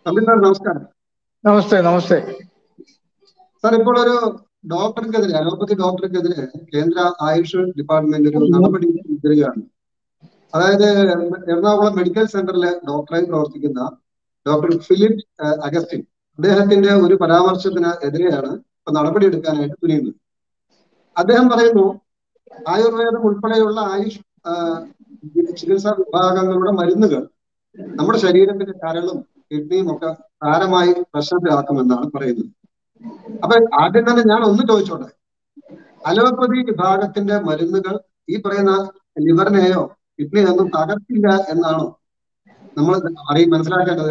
Abin sir നമസ്കാരം നമസ്തേ നമസ്തേ sir ഇപ്പോൾ ഒരു ഡോക്ടർക്കെതിരെ അലോപ്പതി ഡോക്ടർക്കെതിരെ കേന്ദ്ര ആയുഷ് ഡിപ്പാർട്ട്മെന്റ് ഒരു നടപടി എടുക്കുകയാണ് അതായത് എറണാകുളം മെഡിക്കൽ സെന്ററിലെ ഡോക്ടറായി പ്രവർത്തിക്കുന്ന ഡോക്ടർ ഫിലിപ്പ് ഏഹ്, അഗസ്റ്റിൻ അദ്ദേഹത്തിന്റെ ഒരു പരാമർശത്തിന് എതിരെയാണ് ഇപ്പൊ നടപടി എടുക്കാനായിട്ട് തുനിയുന്നത് അദ്ദേഹം പറയുന്നു ആയുർവേദം ഉൾപ്പെടെയുള്ള ആയുഷ് ആഹ്, ചികിത്സാ വിഭാഗങ്ങളുടെ മരുന്നുകൾ നമ്മുടെ ശരീരത്തിന്റെ കരളും കിഡ്നിയും ഒക്കെ സാരമായി പ്രശ്നത്തിലാക്കുമെന്നാണ് പറയുന്നത് അപ്പൊ ആദ്യം തന്നെ ഞാൻ ഒന്ന് ചോദിച്ചോട്ടെ അലോപ്പതി വിഭാഗത്തിന്റെ മരുന്നുകൾ ഈ പറയുന്ന ലിവറിനെയോ കിഡ്നിയൊന്നും തകർത്തില്ല എന്നാണോ നമ്മൾ അറിയി മനസ്സിലാക്കേണ്ടത്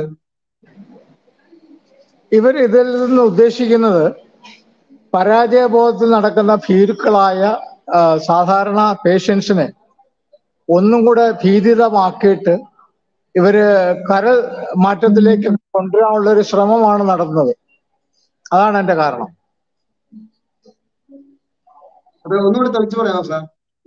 ഇവർ ഇതിൽ നിന്ന് ഉദ്ദേശിക്കുന്നത് പരാജയബോധത്തിൽ നടക്കുന്ന ഭീരുക്കളായ ആ, സാധാരണ പേഷ്യൻസിനെ ഒന്നും കൂടെ ഭീതിതമാക്കിയിട്ട് ഇവര് കര മാറ്റത്തിലേക്ക് കൊണ്ടുവരാനുള്ള ഒരു ശ്രമമാണ് നടത്തുന്നത് അതാണ് എന്റെ കാരണം അത് ഒന്നുകൂടി തെളിച്ചു പറയാമോ സാർ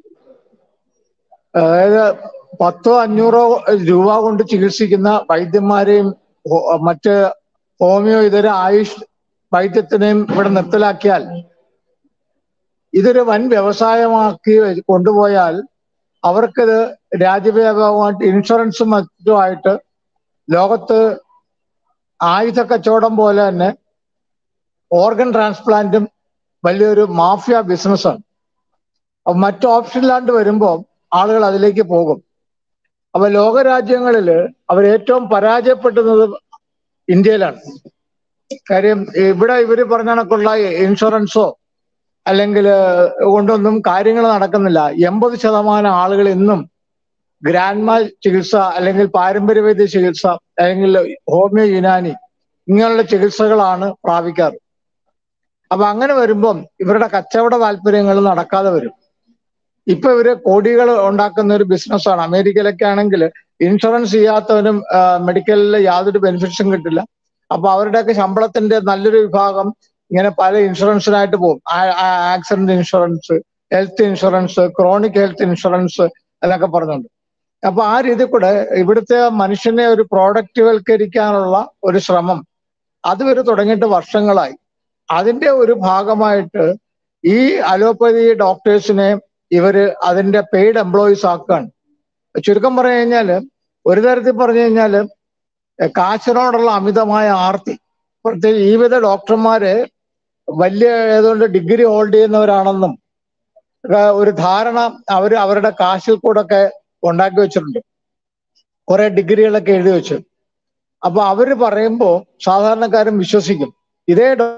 അതായത് പത്തോ അഞ്ഞൂറോ രൂപ കൊണ്ട് ചികിത്സിക്കുന്ന വൈദ്യന്മാരെയും ഹോ- മറ്റ് ഹോമിയോ ഇതര ആയുഷ് വൈദ്യത്തിനെയും ഇവിടെ നിർത്തലാക്കിയാൽ ഇതൊരു വൻ വ്യവസായമാക്കി കൊണ്ടുപോയാൽ അവർക്കിത് രാജ്യവ്യാപകമായിട്ട് ഇൻഷുറൻസും മറ്റുമായിട്ട് ലോകത്ത് ആയുധ കച്ചവടം പോലെ തന്നെ ഓർഗൻ ട്രാൻസ്പ്ലാന്റും വലിയൊരു മാഫിയ ബിസിനസ്സാണ് അപ്പൊ മറ്റു ഓപ്ഷനിലാണ്ട് വരുമ്പോൾ ആളുകൾ അതിലേക്ക് പോകും അപ്പൊ ലോകരാജ്യങ്ങളിൽ അവർ ഏറ്റവും പരാജയപ്പെടുന്നത് ഇന്ത്യയിലാണ് കാര്യം ഇവിടെ ഇവര് പറഞ്ഞ കണക്കുള്ള ഇൻഷുറൻസോ അല്ലെങ്കിൽ കൊണ്ടൊന്നും കാര്യങ്ങൾ നടക്കുന്നില്ല എൺപത് ശതമാനം ആളുകൾ ഇന്നും ഗ്രാൻഡ്മ ചികിത്സ അല്ലെങ്കിൽ പാരമ്പര്യ വൈദ്യ ചികിത്സ അല്ലെങ്കിൽ ഹോമിയോ യുനാനി ഇങ്ങനെയുള്ള ചികിത്സകളാണ് പ്രാപിക്കാറ് അപ്പൊ അങ്ങനെ വരുമ്പം ഇവരുടെ കച്ചവട താല്പര്യങ്ങൾ നടക്കാതെ വരും ഇപ്പൊ ഇവര് കോടികൾ ഉണ്ടാക്കുന്ന ഒരു ബിസിനസ്സാണ് അമേരിക്കയിലൊക്കെ ആണെങ്കിൽ ഇൻഷുറൻസ് ചെയ്യാത്തവനും മെഡിക്കലിൽ യാതൊരു ബെനിഫിറ്റ്സും കിട്ടില്ല അപ്പൊ അവരുടെയൊക്കെ ശമ്പളത്തിന്റെ നല്ലൊരു വിഭാഗം ഇങ്ങനെ പല ഇൻഷുറൻസിനായിട്ട് പോകും accident insurance health insurance chronic health insurance എന്നൊക്കെ പറഞ്ഞുണ്ട് അപ്പൊ ആ രീതി കൂടെ ഇവിടുത്തെ മനുഷ്യനെ ഒരു പ്രോഡക്റ്റുവൽക്കരിക്കാനുള്ള ഒരു ശ്രമം അതുവരെ തുടങ്ങിയിട്ട് വർഷങ്ങളായി അതിന്റെ ഒരു ഭാഗമായിട്ട് ഈ അലോപ്പതി ഡോക്ടേഴ്സിനെ ഇവര് അതിന്റെ പെയ്ഡ് എംപ്ലോയീസ് ആക്കുകയാണ് ചുരുക്കം പറഞ്ഞു കഴിഞ്ഞാല് ഒരു തരത്തിൽ പറഞ്ഞു കഴിഞ്ഞാല് കാശിനോടുള്ള അമിതമായ ആർത്തി പ്രത്യേകിച്ച് ഈ വിധ ഡോക്ടർമാര് വലിയ ഏതുകൊണ്ട് ഡിഗ്രി ഹോൾഡ് ചെയ്യുന്നവരാണെന്നും ഒക്കെ ഒരു ധാരണ അവർ അവരുടെ കാശിൽ കൂടെ ഒക്കെ ഉണ്ടാക്കി വെച്ചിട്ടുണ്ട് കുറെ ഡിഗ്രികളൊക്കെ എഴുതി വെച്ചു അപ്പൊ അവര് പറയുമ്പോ സാധാരണക്കാരും വിശ്വസിക്കും ഇതേ ഡോ-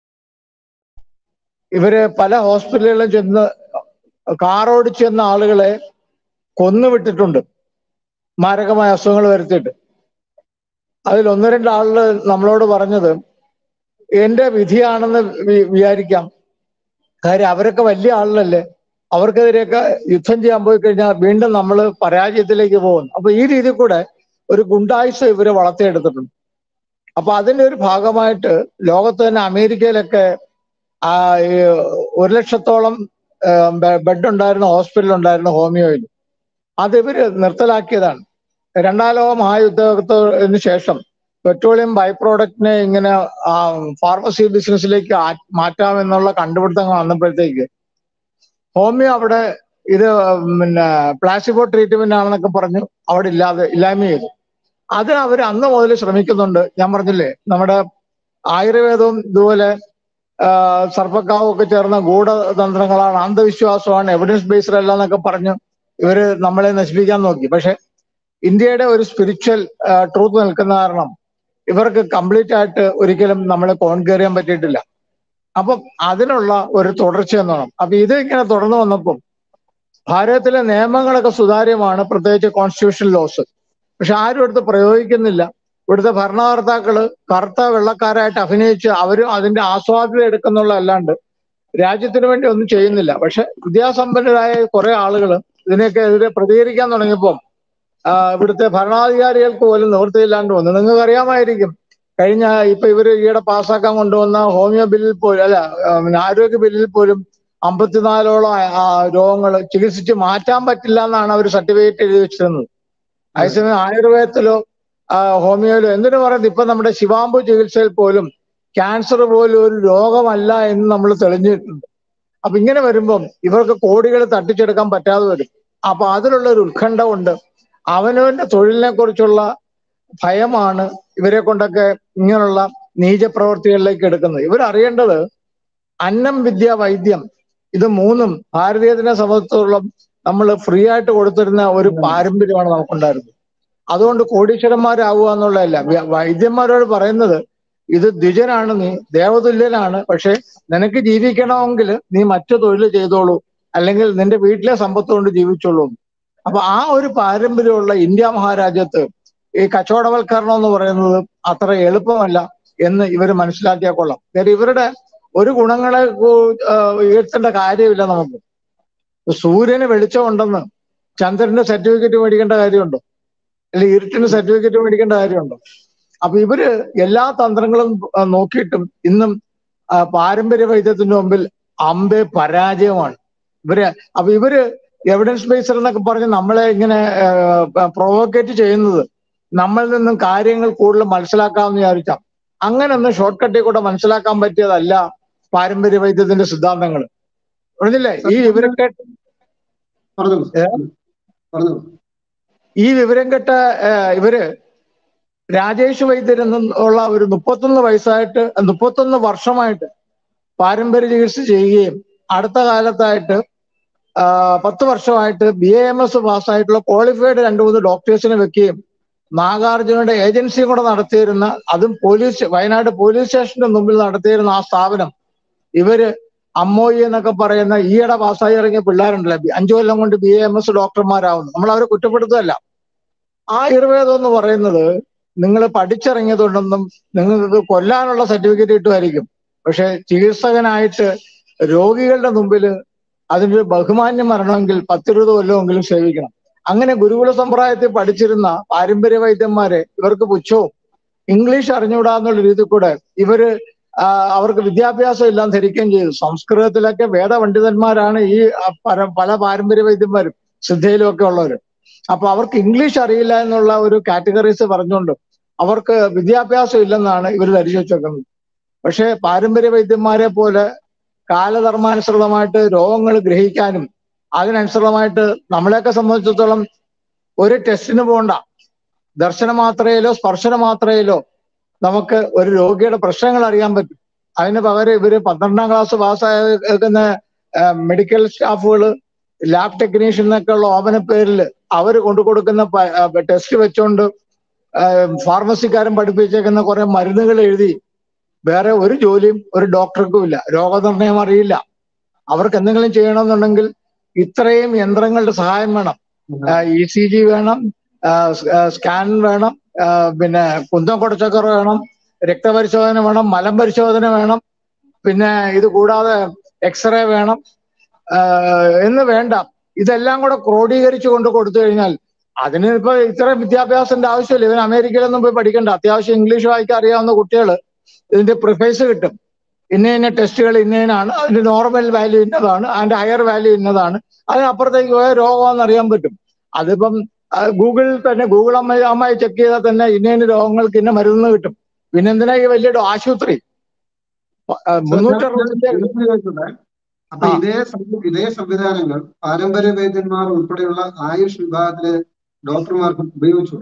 ഇവര് പല ഹോസ്പിറ്റലുകളിലും ചെന്ന് കാർ ഓടിച്ച് ചെന്ന ആളുകളെ കൊന്നുവിട്ടിട്ടുണ്ട് മാരകമായ അസുഖങ്ങൾ വരുത്തിയിട്ട് അതിൽ ഒന്ന് രണ്ട് ആളുകൾ നമ്മളോട് പറഞ്ഞത് എന്റെ വിധിയാണെന്ന് വി- വിചാരിക്കാം കാര്യം അവരൊക്കെ വലിയ ആളുകളല്ലേ അവർക്കെതിരെയൊക്കെ യുദ്ധം ചെയ്യാൻ പോയി കഴിഞ്ഞാൽ വീണ്ടും നമ്മൾ പരാജയത്തിലേക്ക് പോകുന്നു അപ്പൊ ഈ രീതിയിൽ കൂടെ ഒരു ഗുണ്ടായുസ് ഇവര് വളർത്തിയെടുത്തിട്ടുണ്ട് അപ്പൊ അതിന്റെ ഒരു ഭാഗമായിട്ട് ലോകത്ത് തന്നെ അമേരിക്കയിലൊക്കെ ആ ഈ ഒരു ലക്ഷത്തോളം ബെഡ് ഉണ്ടായിരുന്ന ഹോസ്പിറ്റൽ ഉണ്ടായിരുന്ന ഹോമിയോയിൽ അത് ഇവര് നിർത്തലാക്കിയതാണ് രണ്ടാം ലോക മഹായുദ്ധത്തിന് ശേഷം പെട്രോളിയം ബൈ പ്രോഡക്റ്റിനെ ഇങ്ങനെ ആ ഫാർമസി ബിസിനസ്സിലേക്ക് ആ- മാറ്റാമെന്നുള്ള കണ്ടുപിടുത്തങ്ങൾ വന്നപ്പോഴത്തേക്ക് ഹോമിയോ അവിടെ ഇത് പിന്നെ പ്ലാസിബോ ട്രീറ്റ്മെന്റ് ആണെന്നൊക്കെ പറഞ്ഞു അവിടെ ഇല്ലാതെ ഇല്ലായ്മ ചെയ്തു അതിന് അവർ അന്ന് മുതൽ ശ്രമിക്കുന്നുണ്ട് ഞാൻ പറഞ്ഞില്ലേ നമ്മുടെ ആയുർവേദവും ഇതുപോലെ ആ, സർപ്പക്കാവും ഒക്കെ ചേർന്ന ഗൂഢതന്ത്രങ്ങളാണ് അന്ധവിശ്വാസമാണ് എവിഡൻസ് ബേസ്ഡ് അല്ല എന്നൊക്കെ പറഞ്ഞു ഇവര് നമ്മളെ നശിപ്പിക്കാൻ നോക്കി പക്ഷെ ഇന്ത്യയുടെ ഒരു സ്പിരിച്വൽ ട്രൂത്ത് നിൽക്കുന്ന കാരണം ഇവർക്ക് കംപ്ലീറ്റ് ആയിട്ട് ഒരിക്കലും നമ്മളെ കോൺകർ ചെയ്യാൻ പറ്റിയിട്ടില്ല അപ്പം അതിനുള്ള ഒരു തുടർച്ച എന്നോണം അപ്പൊ ഇത് ഇങ്ങനെ തുടർന്ന് വന്നപ്പം ഭാരതത്തിലെ നിയമങ്ങളൊക്കെ സുതാര്യമാണ് പ്രത്യേകിച്ച് കോൺസ്റ്റിറ്റ്യൂഷൻ ലോസ് പക്ഷെ ആരും എടുത്ത് പ്രയോഗിക്കുന്നില്ല ഇവിടുത്തെ ഭരണകർത്താക്കള് കറുത്ത വെള്ളക്കാരായിട്ട് അഭിനയിച്ച് അവരും അതിന്റെ ആസ്വാദ്യത എടുക്കുന്നുള്ള അല്ലാണ്ട് രാജ്യത്തിന് വേണ്ടി ഒന്നും ചെയ്യുന്നില്ല പക്ഷെ വിദ്യാസമ്പന്നരായ കുറെ ആളുകൾ ഇതിനൊക്കെ എതിരെ പ്രതികരിക്കാൻ തുടങ്ങിയപ്പോൾ ആ, ഇവിടുത്തെ ഭരണാധികാരികൾക്ക് പോലും നിവൃത്തിയില്ലാണ്ട് വന്നു നിങ്ങൾക്ക് അറിയാമായിരിക്കും കഴിഞ്ഞ ഇപ്പൊ ഇവര് ഈയിടെ പാസ്സാക്കാൻ കൊണ്ടുവന്ന ഹോമിയോ ബില്ലിൽ പോലും അല്ല ആ, പിന്നെ ആരോഗ്യ ബില്ലിൽ പോലും അമ്പത്തിനാലോളം രോഗങ്ങൾ ചികിത്സിച്ച് മാറ്റാൻ പറ്റില്ല എന്നാണ് അവർ സർട്ടിഫിക്കറ്റ് എഴുതി വെച്ചിരുന്നത് അതേസമയം ആയുർവേദത്തിലോ ആ, ഹോമിയോയിലും എന്തിനു പറയുന്നത് ഇപ്പൊ നമ്മുടെ ശിവാംബു ചികിത്സയിൽ പോലും ക്യാൻസർ പോലും ഒരു രോഗമല്ല എന്ന് നമ്മൾ തെളിഞ്ഞിട്ടുണ്ട് അപ്പൊ ഇങ്ങനെ വരുമ്പം ഇവർക്ക് കോടികൾ തട്ടിച്ചെടുക്കാൻ പറ്റാതെ വരും അപ്പൊ അതിലുള്ള ഒരു ഉത്കണ്ഠ ഉണ്ട് അവനവന്റെ തൊഴിലിനെ കുറിച്ചുള്ള ഭയമാണ് ഇവരെ കൊണ്ടൊക്കെ ഇങ്ങനെയുള്ള നീചപ്രവർത്തികളിലേക്ക് എടുക്കുന്നത് ഇവരറിയേണ്ടത് അന്നം വിദ്യ വൈദ്യം ഇത് മൂന്നും ഭാരതീയത്തിനെ സംബന്ധിച്ചിടത്തോളം നമ്മൾ ഫ്രീ ആയിട്ട് കൊടുത്തിരുന്ന ഒരു പാരമ്പര്യമാണ് നമുക്കുണ്ടായിരുന്നത് അതുകൊണ്ട് കോടീശ്വരന്മാരാവുക എന്നുള്ളതല്ല വ്യ- വൈദ്യന്മാരോട് പറയുന്നത് ഇത് ദ്വിജനാണ് നീ ദേവതുല്യനാണ് പക്ഷെ നിനക്ക് ജീവിക്കണമെങ്കിൽ നീ മറ്റു തൊഴിൽ ചെയ്തോളൂ അല്ലെങ്കിൽ നിന്റെ വീട്ടിലെ സമ്പത്ത് കൊണ്ട് ജീവിച്ചോളൂ അപ്പൊ ആ ഒരു പാരമ്പര്യമുള്ള ഇന്ത്യ മഹാരാജ്യത്ത് ഈ കച്ചവടവൽക്കരണം എന്ന് പറയുന്നത് അത്ര എളുപ്പമല്ല എന്ന് ഇവർ മനസ്സിലാക്കിയാൽ കൊള്ളാം കാര്യം ഇവരുടെ ഒരു ഗുണങ്ങളെ കു- ആ, ഉയർത്തേണ്ട കാര്യമില്ല നമുക്ക് സൂര്യന് വെളിച്ചമുണ്ടെന്ന് ചന്ദ്രന്റെ സർട്ടിഫിക്കറ്റ് മേടിക്കേണ്ട കാര്യമുണ്ടോ അല്ലെങ്കിൽ ഇരുട്ടിന് സർട്ടിഫിക്കറ്റ് മേടിക്കേണ്ട കാര്യമുണ്ടോ അപ്പൊ ഇവര് എല്ലാ തന്ത്രങ്ങളും ആ, നോക്കിയിട്ടും ഇന്നും ആ, പാരമ്പര്യ വൈദ്യത്തിന്റെ മുമ്പിൽ അമ്പെ പരാജയമാണ് ഇവര് അപ്പൊ ഇവര് എവിഡൻസ് ബേസ്ഡ് എന്നൊക്കെ പറഞ്ഞ് നമ്മളെ ഇങ്ങനെ പ്രൊവോക്കേറ്റ് ചെയ്യുന്നത് നമ്മളിൽ നിന്നും കാര്യങ്ങൾ കൂടുതൽ മനസ്സിലാക്കാമെന്ന് വിചാരിച്ചാൽ അങ്ങനെ ഒന്നും ഷോർട്ട് കട്ടിൽ കൂടെ മനസ്സിലാക്കാൻ പറ്റിയതല്ല പാരമ്പര്യ വൈദ്യത്തിന്റെ സിദ്ധാന്തങ്ങൾ പറഞ്ഞില്ലേ ഈ വിവരം കേട്ട് പറഞ്ഞോളൂ ഏ? പറഞ്ഞോളൂ ഈ വിവരം കേട്ട ഏഹ്, ഇവര് രാജേഷ് വൈദ്യർ എന്നുള്ള ഒരു മുപ്പത്തൊന്ന് വയസ്സായിട്ട് മുപ്പത്തൊന്ന് വർഷമായിട്ട് പാരമ്പര്യ ചികിത്സ ചെയ്യുകയും അടുത്ത കാലത്തായിട്ട് ആ, പത്ത് വർഷമായിട്ട് ബി എ എം എസ് പാസ്സായിട്ടുള്ള ക്വാളിഫൈഡ് രണ്ട് മൂന്ന് ഡോക്ടേഴ്സിനെ വെക്കുകയും നാഗാർജുനയുടെ ഏജൻസിയും കൂടെ നടത്തിയിരുന്ന അതും പോലീസ് വയനാട് പോലീസ് സ്റ്റേഷന്റെ മുമ്പിൽ നടത്തിയിരുന്ന ആ സ്ഥാപനം ഇവര് അമ്മോയി എന്നൊക്കെ പറയുന്ന ഈയിടെ പാസ്സായി ഇറങ്ങിയ പിള്ളേരുണ്ടല്ലോ ബി- അഞ്ചു കൊല്ലം കൊണ്ട് ബി എ എം എസ് ഡോക്ടർമാരാവുന്നു നമ്മൾ അവരെ കുറ്റപ്പെടുത്തുകയല്ല ആയുർവേദം എന്ന് പറയുന്നത് നിങ്ങൾ പഠിച്ചിറങ്ങിയതുകൊണ്ടൊന്നും നിങ്ങൾക്ക് കൊല്ലാനുള്ള സർട്ടിഫിക്കറ്റ് കിട്ടുമായിരിക്കും പക്ഷെ ചികിത്സകനായിട്ട് രോഗികളുടെ മുമ്പിൽ അതിനൊരു ബഹുമാന്യം വരണമെങ്കിൽ പത്തിരുപത് കൊല്ലമെങ്കിലും സേവിക്കണം അങ്ങനെ ഗുരുകുല സമ്പ്രദായത്തിൽ പഠിച്ചിരുന്ന പാരമ്പര്യ വൈദ്യന്മാരെ ഇവർക്ക് പുച്ഛവും ഇംഗ്ലീഷ് അറിഞ്ഞുകൂടാന്നുള്ള രീതി കൂടെ ഇവര് ആ, അവർക്ക് വിദ്യാഭ്യാസം എല്ലാം ധരിക്കുകയും ചെയ്തു സംസ്കൃതത്തിലൊക്കെ വേദപണ്ഡിതന്മാരാണ് ഈ ആ, പര- പല പാരമ്പര്യ വൈദ്യന്മാരും സിദ്ധയിലും ഒക്കെ ഉള്ളവര് അപ്പൊ അവർക്ക് ഇംഗ്ലീഷ് അറിയില്ല എന്നുള്ള ഒരു കാറ്റഗറീസ് പറഞ്ഞുകൊണ്ട് അവർക്ക് വിദ്യാഭ്യാസം ഇല്ലെന്നാണ് ഇവർ ധരിച്ചു വെച്ചേക്കുന്നത് പക്ഷേ പാരമ്പര്യ വൈദ്യന്മാരെ പോലെ കാലധർമാനുസൃതമായിട്ട് രോഗങ്ങൾ ഗ്രഹിക്കാനും അതിനനുസൃതമായിട്ട് നമ്മളെയൊക്കെ സംബന്ധിച്ചിടത്തോളം ഒരു ടെസ്റ്റിന് പോകണ്ട ദർശന മാത്രയിലോ സ്പർശന മാത്രയിലോ നമുക്ക് ഒരു രോഗിയുടെ പ്രശ്നങ്ങൾ അറിയാൻ പറ്റും അതിന് പകരം ഇവര് പന്ത്രണ്ടാം ക്ലാസ് പാസ്സാക്കുന്ന മെഡിക്കൽ സ്റ്റാഫുകൾ ലാബ് ടെക്നീഷ്യൻ എന്നൊക്കെ ഉള്ള ഓമന പേരിൽ അവർ കൊണ്ടു കൊടുക്കുന്ന ടെസ്റ്റ് വെച്ചുകൊണ്ട് ഫാർമസിക്കാരൻ പഠിപ്പിച്ചേക്കുന്ന കുറെ മരുന്നുകൾ എഴുതി വേറെ ഒരു ജോലിയും ഒരു ഡോക്ടർക്കും ഇല്ല രോഗനിർണയം അറിയില്ല അവർക്ക് എന്തെങ്കിലും ചെയ്യണമെന്നുണ്ടെങ്കിൽ ഇത്രയും യന്ത്രങ്ങളുടെ സഹായം വേണം ഇ സി ജി വേണം സ്കാൻ വേണം ആ, പിന്നെ കുന്തം കുടച്ചക്കർ വേണം രക്തപരിശോധന വേണം മലം പരിശോധന വേണം പിന്നെ ഇത് കൂടാതെ എക്സ്റേ വേണം ആ, എന്ന് വേണ്ട ഇതെല്ലാം കൂടെ ക്രോഡീകരിച്ചു കൊണ്ട് കൊടുത്തു കഴിഞ്ഞാൽ അതിന് ഇപ്പൊ ഇത്ര വിദ്യാഭ്യാസത്തിന്റെ ആവശ്യമില്ല ഇവൻ അമേരിക്കയിലൊന്നും പോയി പഠിക്കണ്ട അത്യാവശ്യം ഇംഗ്ലീഷ് വായിക്കാൻ അറിയാവുന്ന കുട്ടികൾ ഇതിന്റെ പ്രിഫൈസ് കിട്ടും ഇന്ന ഇന്ന ടെസ്റ്റുകൾ ഇന്നതിനാണ് അതിന്റെ നോർമൽ വാല്യൂ ഇന്നതാണ് അതിന്റെ ഹയർ വാല്യൂ ഇന്നതാണ് അതിനപ്പുറത്തേക്ക് പോയ രോഗമാണെന്ന് അറിയാൻ പറ്റും അതിപ്പം ആ, ഗൂഗിളിൽ തന്നെ ഗൂഗിൾ അമ്മ അമ്മായി ചെക്ക് ചെയ്താൽ തന്നെ ഇന്ന ഇന്ന രോഗങ്ങൾക്ക് ഇന്ന മരുന്ന് കിട്ടും പിന്നെ എന്തിനാ ഈ വലിയ ഡോ- ആശുപത്രി ആ, മുന്നൂറ്ററുപത്തഞ്ച് അപ്പൊ ആ. ഇതേ സംവി- ഇതേ സംവിധാനങ്ങൾ പാരമ്പര്യ വൈദ്യന്മാർ ഉൾപ്പെടെയുള്ള ആയുഷ് വിഭാഗത്തിലെ ഡോക്ടർമാർക്ക് ഉപയോഗിച്ചു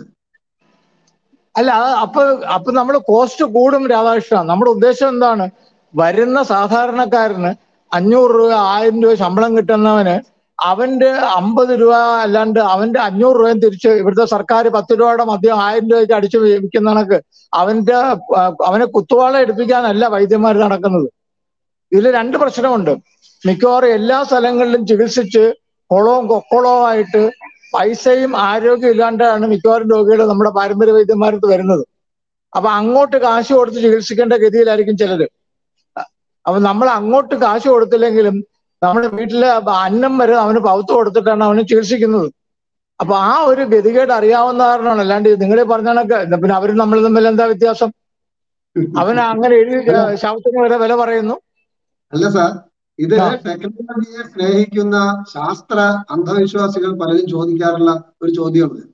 അല്ല അത് അപ്പൊ അപ്പൊ നമ്മൾ കോസ്റ്റ് കൂടും രാധാകൃഷ്ണ നമ്മുടെ ഉദ്ദേശം എന്താണ് വരുന്ന സാധാരണക്കാരന് അഞ്ഞൂറ് രൂപ ആയിരം രൂപ ശമ്പളം കിട്ടുന്നവന് അവന്റെ അമ്പത് രൂപ അല്ലാണ്ട് അവന്റെ അഞ്ഞൂറ് രൂപയും തിരിച്ച് ഇവിടുത്തെ സർക്കാർ പത്ത് രൂപയുടെ മദ്യം ആയിരം രൂപയ്ക്ക് അടിച്ചു വിൽക്കുന്ന കണക്ക് അവന്റെ ആ, അവനെ കുത്തുവാള എടുപ്പിക്കാനല്ല വൈദ്യന്മാർ നടക്കുന്നത് ഇതിൽ രണ്ട് പ്രശ്നമുണ്ട് മിക്കവാറും എല്ലാ സ്ഥലങ്ങളിലും ചികിത്സിച്ച് കുളവും കൊക്കുളവും ആയിട്ട് പൈസയും ആരോഗ്യം ഇല്ലാണ്ടാണ് മിക്കവാറും രോഗികൾ നമ്മുടെ പാരമ്പര്യ വൈദ്യന്മാരടുത്ത് വരുന്നത് അപ്പൊ അങ്ങോട്ട് കാശ് കൊടുത്ത് ചികിത്സിക്കേണ്ട ഗതിയിലായിരിക്കും ചിലര് അപ്പൊ നമ്മൾ അങ്ങോട്ട് കാശ് കൊടുത്തില്ലെങ്കിലും നമ്മുടെ വീട്ടിലെ അന്നം വരെ അവന് പൗത്ത് കൊടുത്തിട്ടാണ് അവന് ചികിത്സിക്കുന്നത് അപ്പൊ ആ ഒരു ഗതികേട് അറിയാവുന്ന കാരണമാണ് അല്ലാണ്ട് നിങ്ങൾ പറഞ്ഞ കണക്ക് എന്നാ പിന്നെ അവരും നമ്മൾ തമ്മിൽ എന്താ വ്യത്യാസം അവൻ അങ്ങനെ എഴുതി ശവത്തിന് വരെ വില പറയുന്നു അല്ല സാർ ഇത് ആ. ടെക്നോളജിയെ സ്നേഹിക്കുന്ന ശാസ്ത്ര അന്ധവിശ്വാസികൾ പലരും ചോദിക്കാറുള്ള ഒരു ചോദ്യമാണ്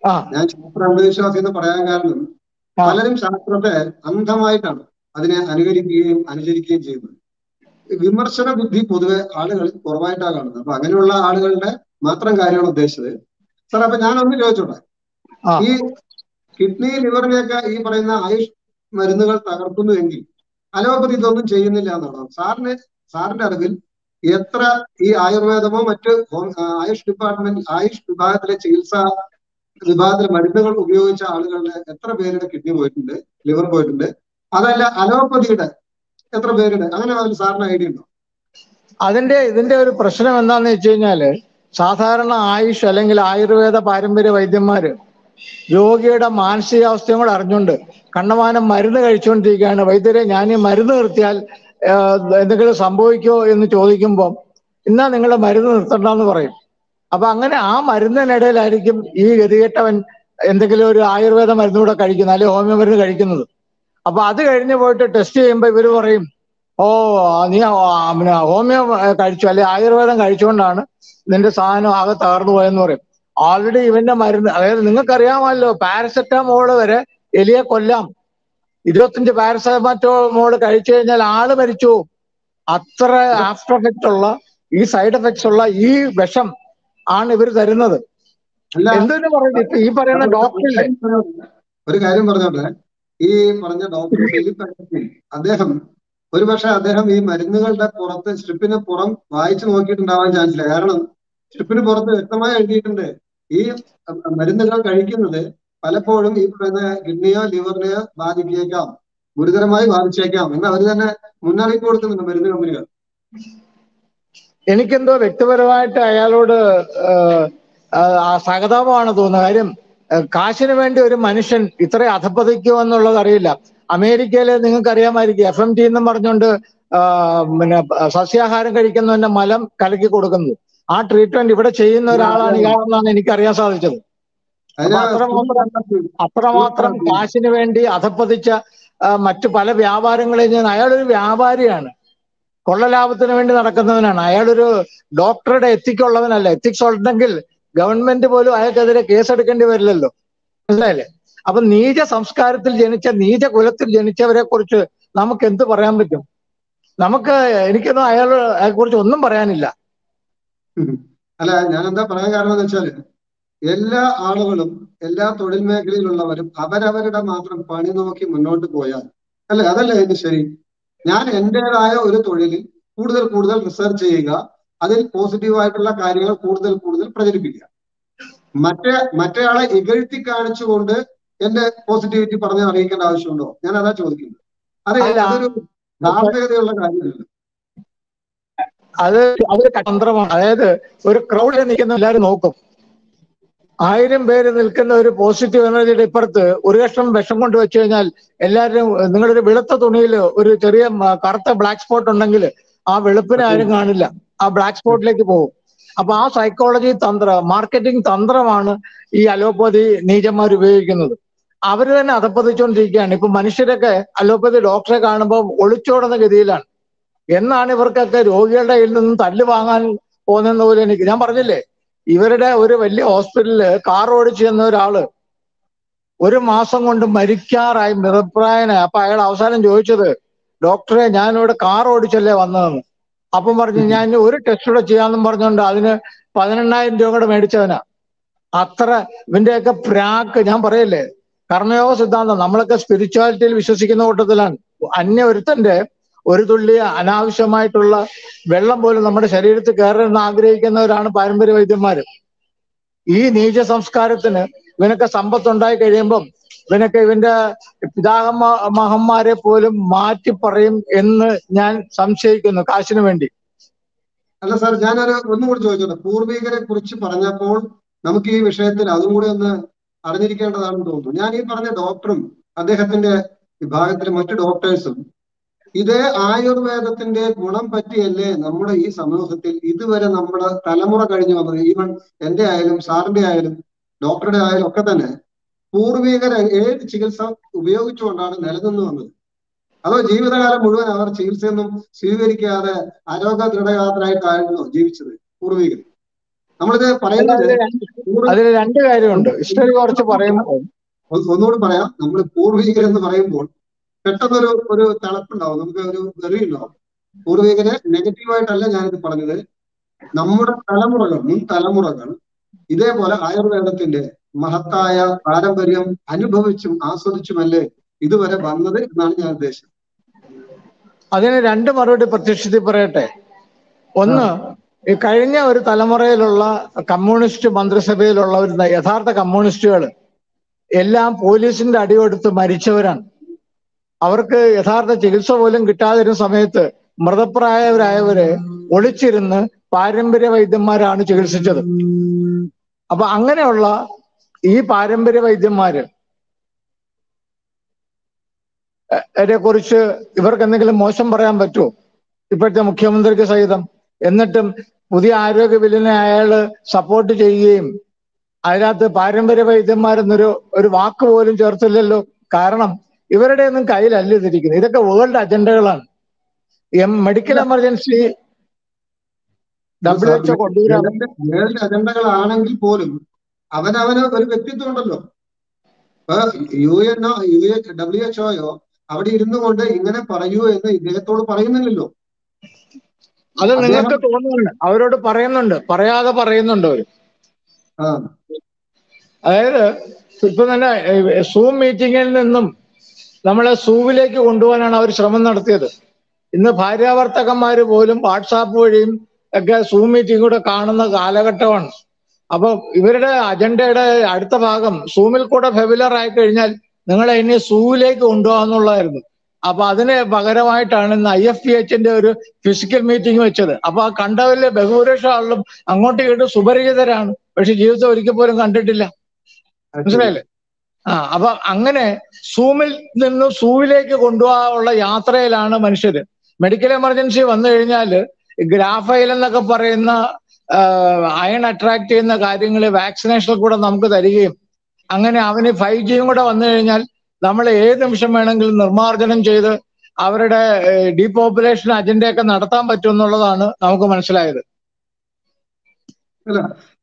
ആ ഞാൻ ശാസ്ത്ര അന്ധവിശ്വാസി എന്ന് പറയാൻ കാരണം ആ. പലരും ശാസ്ത്രത്തെ അന്ധമായിട്ടാണ് അതിനെ അനുകരിക്കുകയും അനുസരിക്കുകയും ചെയ്യുന്നത് വിമർശന ബുദ്ധി പൊതുവെ ആളുകൾ കുറവായിട്ടാണ് കാണുന്നത് അപ്പൊ അങ്ങനെയുള്ള ആളുകളുടെ മാത്രം കാര്യമാണ് ഉദ്ദേശിച്ചത് സാർ അപ്പൊ ഞാനൊന്ന് ചോദിച്ചോട്ടെ ആ. ഈ കിഡ്നി ലിവറിനെയൊക്കെ ഈ പറയുന്ന ആയുഷ് മരുന്നുകൾ തകർക്കുന്നുവെങ്കിൽ അലോപ്പതി ഇതൊന്നും ചെയ്യുന്നില്ല എന്നാണ് സാറിന് സാറിന്റെ അറിവിൽ എത്ര ഈ ആയുർവേദമോ മറ്റ് ഹോം- ആ, ആയുഷ് ഡിപ്പാർട്ട്മെന്റ് ആയുഷ് വിഭാഗത്തിലെ ചികിത്സാ വിഭാഗത്തിലെ മരുന്നുകൾ ഉപയോഗിച്ച ആളുകളുടെ എത്ര പേരുടെ കിഡ്നി പോയിട്ടുണ്ട് ലിവർ പോയിട്ടുണ്ട് അതല്ല അലോപ്പതിയുടെ എത്ര പേരുടെ അങ്ങനെ അതിൽ സാറിന് ഐഡിയ ഉണ്ടോ അതിന്റെ ഇതിന്റെ ഒരു പ്രശ്നം എന്താന്ന് വെച്ച് കഴിഞ്ഞാല് സാധാരണ ആയുഷ് അല്ലെങ്കിൽ ആയുർവേദ പാരമ്പര്യ വൈദ്യന്മാര് രോഗിയുടെ മാനസികാവസ്ഥയും കൂടെ അറിഞ്ഞുകൊണ്ട് കണ്ണമാനം മരുന്ന് കഴിച്ചുകൊണ്ടിരിക്കുകയാണ് വൈദ്യരെ ഞാൻ ഈ മരുന്ന് നിർത്തിയാൽ ആ, എന്തെങ്കിലും സംഭവിക്കോ എന്ന് ചോദിക്കുമ്പോൾ എന്നാ നിങ്ങൾ മരുന്ന് നിർത്തണ്ടെന്ന് പറയും അപ്പൊ അങ്ങനെ ആ മരുന്നിനിടയിലായിരിക്കും ഈ ഗതികെട്ടവൻ എന്തെങ്കിലും ഒരു ആയുർവേദ മരുന്ന് കൂടെ കഴിക്കുന്നത് അല്ലെങ്കിൽ ഹോമിയോ മരുന്ന് കഴിക്കുന്നത് അപ്പൊ അത് കഴിഞ്ഞ് പോയിട്ട് ടെസ്റ്റ് ചെയ്യുമ്പോൾ ഇവര് പറയും ഓ നീ ആ, പിന്നെ ഹോമിയോ കഴിച്ചു അല്ലെ ആയുർവേദം കഴിച്ചുകൊണ്ടാണ് നിന്റെ സാധനം ആകെ തകർന്നു പോയെന്ന് പറയും ഓൾറെഡി ഇവന്റെ മരുന്ന് അതായത് നിങ്ങൾക്കറിയാമല്ലോ പാരസെറ്റാമോള് വരെ എലിയെ കൊല്ലാം ഇരുപത്തഞ്ച് പാരസെറ്റമോള് കഴിച്ചു കഴിഞ്ഞാൽ ആള് മരിച്ചു പോകും. അത്ര ആഫ്റ്റർ എഫക്റ്റ് ഉള്ള ഈ സൈഡ് എഫക്ട്സ് ഉള്ള ഈ വിഷം ആണ് ഇവർ തരുന്നത് അല്ല എന്തിനു പറയുന്നത് ഇപ്പൊ ഈ പറയുന്ന ഡോക്ടറില്ലേ ഒരു കാര്യം പറഞ്ഞോട്ടെ ഈ പറഞ്ഞ ഡോക്ടർ ഫിലിപ്പ് അഗസ്റ്റിൻ അദ്ദേഹം ഒരുപക്ഷെ അദ്ദേഹം ഈ മരുന്നുകളുടെ പുറത്ത് സ്ട്രിപ്പിന് പുറം വായിച്ചു നോക്കിയിട്ടുണ്ടാവാൻ ചാൻസ് ഇല്ല കാരണം സ്ട്രിപ്പിന് പുറത്ത് വ്യക്തമായി എഴുതിയിട്ടുണ്ട് ഈ മരുന്നുകൾ കഴിക്കുന്നത് പലപ്പോഴും ഈ പറയുന്ന കിഡ്നിയോ ലിവറിനെയോ ബാധിച്ചേക്കാം ഗുരുതരമായി ബാധിച്ചേക്കാം എന്ന് അവർ തന്നെ മുന്നറിയിപ്പ് കൊടുക്കുന്നുണ്ട് മരുന്ന് കമ്പനികൾ എനിക്കെന്തോ വ്യക്തിപരമായിട്ട് അയാളോട് ഏഹ്, ആ സഹതാപമാണ് തോന്നുന്നത് കാര്യം ഏഹ്, കാശിന് വേണ്ടി ഒരു മനുഷ്യൻ ഇത്ര അധപ്പതിക്കുമെന്നുള്ളത് അറിയില്ല അമേരിക്കയില് നിങ്ങൾക്ക് അറിയാമായിരിക്കും എഫ് എം ടി എന്നും പറഞ്ഞുകൊണ്ട് ആഹ്, പിന്നെ സസ്യാഹാരം കഴിക്കുന്നവന്റെ മലം കലക്കി കൊടുക്കുന്നത് ആ ട്രീറ്റ്മെന്റ് ഇവിടെ ചെയ്യുന്ന ഒരാളാണ് ഇയാളെന്നാണ് എനിക്ക് അറിയാൻ സാധിച്ചത് അതിന് അത്രമാത്രം അത്രമാത്രം കാശിന് വേണ്ടി അധപ്പതിച്ച ആ, മറ്റു പല വ്യാപാരങ്ങളെയും ചെയ്യുന്ന അയാളൊരു വ്യാപാരിയാണ് കൊള്ളലാഭത്തിന് വേണ്ടി നടക്കുന്നവനാണ് അയാളൊരു ഡോക്ടറുടെ എത്തിക്സ് ഉള്ളവനല്ല എത്തിക്സ് ഉണ്ടെങ്കിൽ ഗവൺമെന്റ് പോലും അയാൾക്കെതിരെ കേസെടുക്കേണ്ടി വരില്ലല്ലോ മനസ്സിലായില്ലേ അപ്പൊ നീച സംസ്കാരത്തിൽ ജനിച്ച നീച കുലത്തിൽ ജനിച്ചവരെ കുറിച്ച് നമുക്ക് എന്ത് പറയാൻ പറ്റും നമുക്ക് എനിക്കൊന്നും അയാൾ അയാളെ കുറിച്ച് ഒന്നും പറയാനില്ല അല്ല ഞാൻ എന്താ പറയാൻ കാരണം എന്ന് വെച്ചാല് എല്ലാ ആളുകളും എല്ലാ തൊഴിൽ മേഖലയിലുള്ളവരും അവരവരുടെ മാത്രം പണി നോക്കി മുന്നോട്ട് പോയാൽ അല്ലെ അതല്ലേ ഇത് ശരി ഞാൻ എന്റേതായ ഒരു തൊഴിലിൽ കൂടുതൽ കൂടുതൽ റിസർച്ച് ചെയ്യുക അതിൽ പോസിറ്റീവ് ആയിട്ടുള്ള കാര്യങ്ങൾ കൂടുതൽ കൂടുതൽ പ്രചരിപ്പിക്കുക മറ്റേ മറ്റേയാളെ ഇകഴ്ത്തി കാണിച്ചുകൊണ്ട് എന്റെ പോസിറ്റിവിറ്റി പറഞ്ഞ് അറിയിക്കേണ്ട ആവശ്യമുണ്ടോ ഞാൻ അതാ ചോദിക്കുന്നത് അത് അല്ല. അതൊരു ധാർമ്മികതയുള്ള കാര്യമല്ല അത് അതൊരു തന്ത്രമാണ് അതായത് ഒരു ക്രൗഡിൽ നിൽക്കുന്ന എല്ലാവരും നോക്കും ആയിരം പേര് നിൽക്കുന്ന ഒരു പോസിറ്റീവ് എനർജിയുടെ ഇപ്പുറത്ത് ഒരു കഷ്ണം വിഷം കൊണ്ട് വെച്ച് കഴിഞ്ഞാൽ എല്ലാവരും നിങ്ങളൊരു വെളുത്ത തുണിയിൽ ഒരു ചെറിയ മ- കറുത്ത ബ്ലാക്ക് സ്പോട്ട് ഉണ്ടെങ്കിൽ ആ വെളുപ്പിനെ ആരും കാണില്ല ആ ബ്ലാക്ക് സ്പോട്ടിലേക്ക് പോകും അപ്പൊ ആ സൈക്കോളജി തന്ത്ര മാർക്കറ്റിംഗ് തന്ത്രമാണ് ഈ അലോപ്പതി നീചന്മാർ ഉപയോഗിക്കുന്നത് അവര് തന്നെ അധപ്പതിച്ചുകൊണ്ടിരിക്കുകയാണ് ഇപ്പൊ മനുഷ്യരൊക്കെ അലോപ്പതി ഡോക്ടറെ കാണുമ്പോൾ ഒളിച്ചോടുന്ന ഗതിയിലാണ് എന്നാണ് ഇവർക്കൊക്കെ രോഗികളുടെ കയ്യിൽ നിന്നും തല്ല് വാങ്ങാൻ പോകുന്ന പോലെ എനിക്ക് ഞാൻ പറഞ്ഞില്ലേ ഇവരുടെ ഒരു വലിയ ഹോസ്പിറ്റലില് കാർ ഓടിച്ചു ചെന്ന ഒരാള് ഒരു മാസം കൊണ്ട് മരിക്കാറായി മൃതപ്രായനായി അപ്പൊ അയാൾ അവസാനം ചോദിച്ചത് ഡോക്ടറെ ഞാനിവിടെ കാർ ഓടിച്ചല്ലേ വന്നതെന്ന് അപ്പം പറഞ്ഞു ഞാൻ ഇനി ഒരു ടെസ്റ്റ് കൂടെ ചെയ്യാമെന്നും പറഞ്ഞുകൊണ്ട് അതിന് പതിനെണ്ണായിരം രൂപ കൂടെ മേടിച്ചവനാ അത്ര ഇവന്റെയൊക്കെ പ്രാക്ക് ഞാൻ പറയല്ലേ കർമ്മയോഗ സിദ്ധാന്തം നമ്മളൊക്കെ സ്പിരിച്വാലിറ്റിയിൽ വിശ്വസിക്കുന്ന കൂട്ടത്തിലാണ് അന്യ ഒരുത്തന്റെ ഒരു തുള്ളി അനാവശ്യമായിട്ടുള്ള വെള്ളം പോലും നമ്മുടെ ശരീരത്തിൽ കയറണമെന്ന് ആഗ്രഹിക്കുന്നവരാണ് പാരമ്പര്യ വൈദ്യന്മാര് ഈ നീച സംസ്കാരത്തിന് ഇവനൊക്കെ സമ്പത്ത് ഉണ്ടായി കഴിയുമ്പം ഇവനൊക്കെ ഇവന്റെ പിതാഹമ മഹന്മാരെ പോലും മാറ്റി പറയും എന്ന് ഞാൻ സംശയിക്കുന്നു കാശിന് വേണ്ടി അല്ല സാർ ഞാനൊരു ഒന്നും കൂടി ചോദിച്ചോട്ടെ പൂർവികരെ കുറിച്ച് പറഞ്ഞപ്പോൾ നമുക്ക് ഈ വിഷയത്തിൽ അതും കൂടി ഒന്ന് അറിഞ്ഞിരിക്കേണ്ടതാണെന്ന് തോന്നുന്നു ഞാൻ ഈ പറഞ്ഞ ഡോക്ടറും അദ്ദേഹത്തിന്റെ വിഭാഗത്തിലെ മറ്റു ഡോക്ടേഴ്സും ഇതേ ആയുർവേദത്തിന്റെ ഗുണം പറ്റിയല്ലേ നമ്മുടെ ഈ സമൂഹത്തിൽ ഇതുവരെ നമ്മുടെ തലമുറ കഴിഞ്ഞു വന്നത് ഈവൻ എന്റെ ആയാലും സാറിന്റെ ആയാലും ഡോക്ടറുടെ ആയാലും ഒക്കെ തന്നെ പൂർവികർ ഏത് ചികിത്സ ഉപയോഗിച്ചുകൊണ്ടാണ് നിലനിന്ന് വന്നത് അതോ ജീവിതകാലം മുഴുവൻ അവർ ചികിത്സയൊന്നും സ്വീകരിക്കാതെ ആരോഗ്യ ദൃഢഗാത്രരായിട്ടായിരുന്നു ജീവിച്ചത് പൂർവികർ നമ്മളിത് അല്ല, പറയുന്നത് അതില് രണ്ട് പൂർവ്വ അതിൽ രണ്ട് കാര്യമുണ്ട് ഹിസ്റ്ററി കുറച്ച് പറയുമ്പോൾ ഒന്ന് ഒന്നുകൂടി പറയാം നമ്മൾ പൂർവികർ എന്ന് പറയുമ്പോൾ പെട്ടെന്നൊരു ഒരു തിളപ്പുണ്ടാവും നമുക്ക് ഒരു വെറി ഉണ്ടാവും പൂർവികരെ നെഗറ്റീവായിട്ടല്ല ഞാനിത് പറഞ്ഞത് നമ്മുടെ തലമുറകൾ മുൻ തലമുറകൾ ഇതേപോലെ ആയുർവേദത്തിന്റെ മഹത്തായ പാരമ്പര്യം അനുഭവിച്ചും ആസ്വദിച്ചുമല്ലേ ഇതുവരെ വന്നത് എന്നാണ് ഞാൻ ഉദ്ദേശിച്ചത് അതിന് രണ്ട് മറുപടി പ്രത്യക്ഷത്തിൽ പറയട്ടെ ഒന്ന് ഈ കഴിഞ്ഞ ഒരു തലമുറയിലുള്ള കമ്മ്യൂണിസ്റ്റ് മന്ത്രിസഭയിലുള്ള ഒരു യഥാർത്ഥ കമ്മ്യൂണിസ്റ്റുകൾ എല്ലാം പോലീസിന്റെ അടികൊടുത്ത് മരിച്ചവരാണ് അവർക്ക് യഥാർത്ഥ ചികിത്സ പോലും കിട്ടാതിരുന്ന സമയത്ത് മൃതപ്രായവരായവരെ ഒളിച്ചിരുന്ന് പാരമ്പര്യ വൈദ്യന്മാരാണ് ചികിത്സിച്ചത് അപ്പൊ അങ്ങനെയുള്ള ഈ പാരമ്പര്യ വൈദ്യന്മാര് രെ കുറിച്ച് ഇവർക്ക് എന്തെങ്കിലും മോശം പറയാൻ പറ്റുമോ ഇപ്പോഴത്തെ മുഖ്യമന്ത്രിക്ക് സഹിതം എന്നിട്ടും പുതിയ ആരോഗ്യ ബില്ലിനെ അയാള് സപ്പോർട്ട് ചെയ്യുകയും അതിനകത്ത് പാരമ്പര്യ വൈദ്യന്മാരെന്നൊരു ഒരു വാക്ക് പോലും ചേർത്തില്ലല്ലോ കാരണം ഇവരുടെ ഒന്നും കയ്യിലല്ല ഇതിരിക്കുന്നത് ഇതൊക്കെ വേൾഡ് അജണ്ടകളാണ് M medical emergency W H O കൊണ്ടുവരാൻ വേൾഡ് അജണ്ടകളാണെങ്കിൽ പോലും അവനവന് ഒരു വ്യക്തിത്വം ഉണ്ടല്ലോ ഇപ്പൊ U N U A W H ഒയോ അവിടെ ഇരുന്നു കൊണ്ട് ഇങ്ങനെ പറയൂ എന്ന് ഇദ്ദേഹത്തോട് പറയുന്നില്ലല്ലോ അത് നിങ്ങൾക്ക് തോന്നുന്നുണ്ട് അവരോട് പറയുന്നുണ്ട് പറയാതെ പറയുന്നുണ്ട് അവര് ആ അതായത് ഇപ്പൊ തന്നെ സൂം മീറ്റിങ്ങിൽ നിന്നും നമ്മളെ സൂവിലേക്ക് കൊണ്ടുപോകാനാണ് അവർ ശ്രമം നടത്തിയത് ഇന്ന് ഭാര്യാഭർത്തകന്മാര് പോലും വാട്സാപ്പ് വഴിയും ഒക്കെ സൂം മീറ്റിംഗ് കൂടെ കാണുന്ന കാലഘട്ടമാണ് അപ്പൊ ഇവരുടെ അജണ്ടയുടെ അടുത്ത ഭാഗം സൂമിൽ കൂടെ ഫെബിലർ ആയി കഴിഞ്ഞാൽ നിങ്ങളെ ഇനി സൂവിലേക്ക് കൊണ്ടുപോകാന്നുള്ളതായിരുന്നു അപ്പൊ അതിന് പകരമായിട്ടാണ് ഇന്ന് ഐ എഫ് പി എച്ചിന്റെ ഒരു ഫിസിക്കൽ മീറ്റിംഗ് വെച്ചത് അപ്പൊ ആ കണ്ടവരിലെ ബഹുഭൂരിപക്ഷം ആളും അങ്ങോട്ടും ഇങ്ങോട്ടും സുപരിചിതരാണ് പക്ഷെ ജീവിതത്തിൽ ഒരിക്കൽ പോലും കണ്ടിട്ടില്ല മനസ്സിലായില്ലേ ആ അപ്പൊ അങ്ങനെ സൂമിൽ നിന്ന് സൂവിലേക്ക് കൊണ്ടുപോകാനുള്ള യാത്രയിലാണ് മനുഷ്യര് മെഡിക്കൽ എമർജൻസി വന്നു കഴിഞ്ഞാൽ ഗ്രാഫൈൽ എന്നൊക്കെ പറയുന്ന അയൺ അട്രാക്ട് ചെയ്യുന്ന കാര്യങ്ങൾ വാക്സിനേഷനിൽ കൂടെ നമുക്ക് തരികയും അങ്ങനെ അവന് ഫൈവ് ജിയും കൂടെ വന്നു കഴിഞ്ഞാൽ നമ്മൾ ഏത് നിമിഷം വേണമെങ്കിലും നിർമ്മാർജ്ജനം ചെയ്ത് അവരുടെ ഡീപോപ്പുലേഷൻ അജണ്ടയൊക്കെ നടത്താൻ പറ്റും എന്നുള്ളതാണ് നമുക്ക് മനസ്സിലായത് അല്ല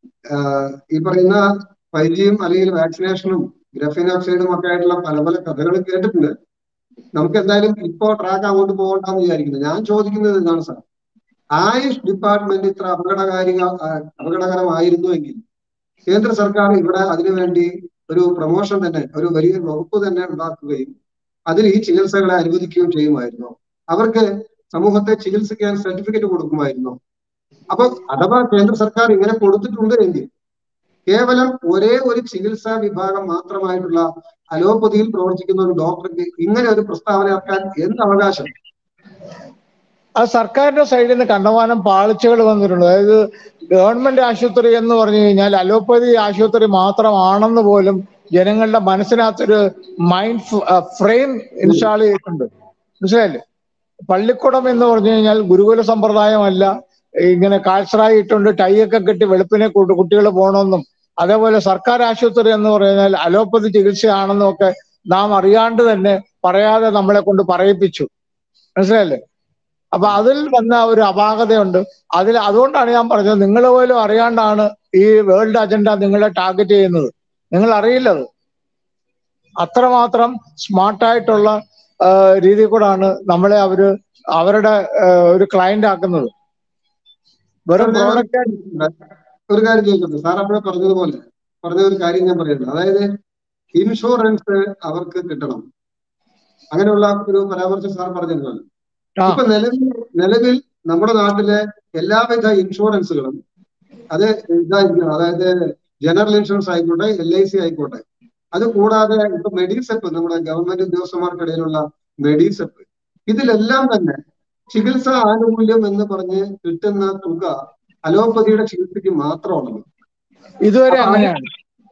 ഈ പറയുന്ന ഫൈവ് ജിയും അല്ലെങ്കിൽ വാക്സിനേഷനും ഗ്രഫീൻ ഓക്സൈഡും ഒക്കെ ആയിട്ടുള്ള പല പല കഥകൾ കേട്ടിട്ടുണ്ട് നമുക്ക് എന്തായാലും ഇപ്പോ ട്രാക്ക് അങ്ങോട്ട് പോകണ്ടെന്ന് വിചാരിക്കുന്നത് ഞാൻ ചോദിക്കുന്നത് ഇതാണ് സാർ ആയുഷ് ഡിപ്പാർട്ട്മെന്റ് ഇത്ര അപകടകാരിക അപകടകരമായിരുന്നുവെങ്കിൽ കേന്ദ്ര സർക്കാർ ഇവിടെ അതിനുവേണ്ടി ഒരു പ്രൊമോഷൻ തന്നെ ഒരു വലിയ വകുപ്പ് തന്നെ ഉണ്ടാക്കുകയും അതിൽ ഈ ചികിത്സകളെ അനുവദിക്കുകയും ചെയ്യുമായിരുന്നു അവർക്ക് സമൂഹത്തെ ചികിത്സിക്കാൻ സർട്ടിഫിക്കറ്റ് കൊടുക്കുമായിരുന്നു അപ്പൊ അഥവാ കേന്ദ്ര സർക്കാർ ഇങ്ങനെ കൊടുത്തിട്ടുണ്ട് എങ്കിൽ കേവലം ഒരേ ഒരു ചികിത്സാ വിഭാഗം മാത്രമായിട്ടുള്ള അലോപ്പതിയിൽ പ്രവർത്തിക്കുന്ന ഒരു ഡോക്ടർക്ക് ഇങ്ങനെ ഒരു പ്രസ്താവന ഇറക്കാൻ എന്ത് അവകാശം അത് സർക്കാരിന്റെ സൈഡിൽ നിന്ന് കണ്ടമാനം പാളിച്ചകൾ വന്നിട്ടുണ്ട് അതായത് ഗവൺമെന്റ് ആശുപത്രി എന്ന് പറഞ്ഞു കഴിഞ്ഞാൽ അലോപ്പതി ആശുപത്രി മാത്രമാണെന്ന് പോലും ജനങ്ങളുടെ മനസ്സിനകത്തൊരു മൈൻഡ് ഫ്രെയിം ഇൻസ്റ്റാൾ ചെയ്തിട്ടുണ്ട് മനസ്സിലായില്ലേ പള്ളിക്കുടം എന്ന് പറഞ്ഞു കഴിഞ്ഞാൽ ഗുരുകുല സമ്പ്രദായമല്ല ഇങ്ങനെ കാഴ്ചറായി ഇട്ടുകൊണ്ട് ടൈ ഒക്കെ കെട്ടി വെളുപ്പിനെ കുട്ടികൾ പോകണമെന്നും അതേപോലെ സർക്കാർ ആശുപത്രി എന്ന് പറഞ്ഞാൽ അലോപ്പതി ചികിത്സയാണെന്നും ഒക്കെ നാം അറിയാണ്ട് തന്നെ പറയാതെ നമ്മളെ കൊണ്ട് പറയിപ്പിച്ചു മനസ്സിലായില്ലേ അപ്പൊ അതിൽ വന്ന ഒരു അപാകതയുണ്ട് അതിൽ അതുകൊണ്ടാണ് ഞാൻ പറഞ്ഞത് നിങ്ങൾ പോലും അറിയാണ്ടാണ് ഈ വേൾഡ് അജണ്ട നിങ്ങളെ ടാർഗറ്റ് ചെയ്യുന്നത് നിങ്ങൾ അറിയില്ലത് അത്രമാത്രം സ്മാർട്ടായിട്ടുള്ള രീതി കൂടാണ് നമ്മളെ അവര് അവരുടെ ഒരു ക്ലയന്റ് ആക്കുന്നത് വെറും പ്രോഡക്റ്റ് ഒരു കാര്യം ചോദിക്കട്ടെ സാർ അപ്പോഴെ പറഞ്ഞതുപോലെ പറഞ്ഞ ഒരു കാര്യം ഞാൻ പറയുന്നത് അതായത് ഇൻഷുറൻസ് അവർക്ക് കിട്ടണം അങ്ങനെയുള്ള ഒരു പരാമർശം സാർ പറഞ്ഞിരുന്നല്ലോ ഇപ്പൊ നിലവിൽ നിലവിൽ നമ്മുടെ നാട്ടിലെ എല്ലാവിധ ഇൻഷുറൻസുകളും അത് ഇതായിരിക്കണം അതായത് ജനറൽ ഇൻഷുറൻസ് ആയിക്കോട്ടെ എൽ ഐ സി ആയിക്കോട്ടെ അത് കൂടാതെ ഇപ്പൊ മെഡിസെപ്പ് നമ്മുടെ ഗവൺമെന്റ് ഉദ്യോഗസ്ഥന്മാർക്കിടയിലുള്ള മെഡിസെപ്പ് ഇതിലെല്ലാം തന്നെ ചികിത്സാ ആനുകൂല്യം എന്ന് പറഞ്ഞ് കിട്ടുന്ന തുക അലോപ്പതിയുടെ ചികിത്സയ്ക്ക് മാത്രമാണല്ലോ ഇതുവരെ അങ്ങനെയാണ്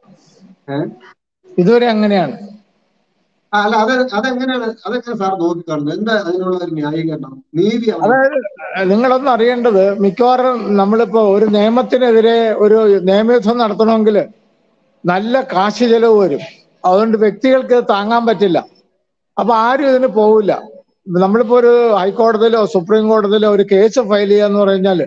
ഇതുവരെ അങ്ങനെയാണ് അല്ല അത് അതെങ്ങനെയാണ് അതെങ്ങനെ സാർ നോക്കിക്കാണുന്നത് എന്താ അതിനുള്ള ഒരു ന്യായീകരണം നീതി അതായത് നിങ്ങളൊന്നും അറിയേണ്ടത് മിക്കവാറും നമ്മളിപ്പോ ഒരു നിയമത്തിനെതിരെ ഒരു നിയമയുദ്ധം നടത്തണമെങ്കിൽ നല്ല കാശ് ചെലവ് വരും അതുകൊണ്ട് വ്യക്തികൾക്ക് താങ്ങാൻ പറ്റില്ല അപ്പൊ ആരും ഇതിന് പോവില്ല നമ്മളിപ്പോ ഒരു ഹൈക്കോടതിയിലോ സുപ്രീം കോടതിയിലോ ഒരു കേസ് ഫയൽ ചെയ്യാന്ന് പറഞ്ഞാൽ